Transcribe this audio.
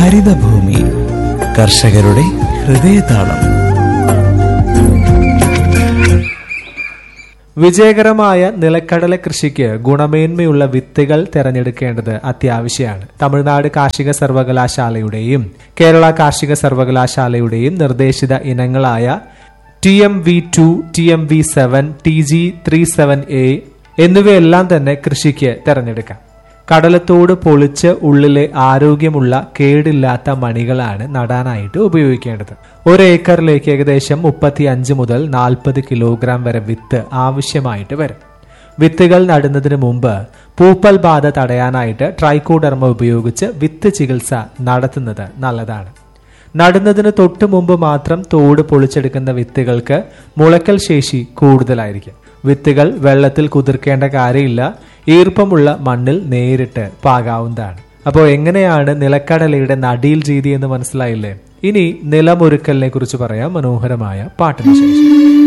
ഹരിതഭൂമി കർഷകരുടെ ഹൃദയതാളം വിജയകരമായ നിലക്കടല കൃഷിക്ക് ഗുണമേന്മയുള്ള വിത്തുകൾ തെരഞ്ഞെടുക്കേണ്ടത് അത്യാവശ്യമാണ് തമിഴ്നാട് കാർഷിക സർവകലാശാലയുടെയും കേരള കാർഷിക സർവകലാശാലയുടെയും നിർദ്ദേശിത ഇനങ്ങളായ T M V two T M V seven T G three seven A എന്നിവയെല്ലാം തന്നെ കൃഷിക്ക് തെരഞ്ഞെടുക്കാം കടലത്തോട് പൊളിച്ച് ഉള്ളിലെ ആരോഗ്യമുള്ള കേടില്ലാത്ത മണികളാണ് നടാനായിട്ട് ഉപയോഗിക്കേണ്ടത് ഒരു ഏക്കറിലേക്ക് ഏകദേശം മുപ്പത്തി അഞ്ച് മുതൽ നാൽപ്പത് കിലോഗ്രാം വരെ വിത്ത് ആവശ്യമായിട്ട് വരും വിത്തുകൾ നടുന്നതിന് മുമ്പ് പൂപ്പൽ ബാധ തടയാനായിട്ട് ട്രൈക്കോഡർമ ഉപയോഗിച്ച് വിത്ത് ചികിത്സ നടത്തുന്നത് നല്ലതാണ് നടുന്നതിന് തൊട്ടു മുമ്പ് മാത്രം തോട് പൊളിച്ചെടുക്കുന്ന വിത്തുകൾക്ക് മുളക്കൽ ശേഷി കൂടുതലായിരിക്കും വിത്തുകൾ വെള്ളത്തിൽ കുതിർക്കേണ്ട കാര്യമില്ല ഈർപ്പമുള്ള മണ്ണിൽ നേരിട്ട് പാകാവുന്നതാണ് അപ്പോൾ എങ്ങനെയാണ് നിലക്കടലയുടെ നടീൽ രീതി എന്ന് മനസ്സിലായില്ലേ ഇനി നിലമൊരുക്കലിനെ കുറിച്ച് പറയാം മനോഹരമായ പാട്ടിന് ശേഷം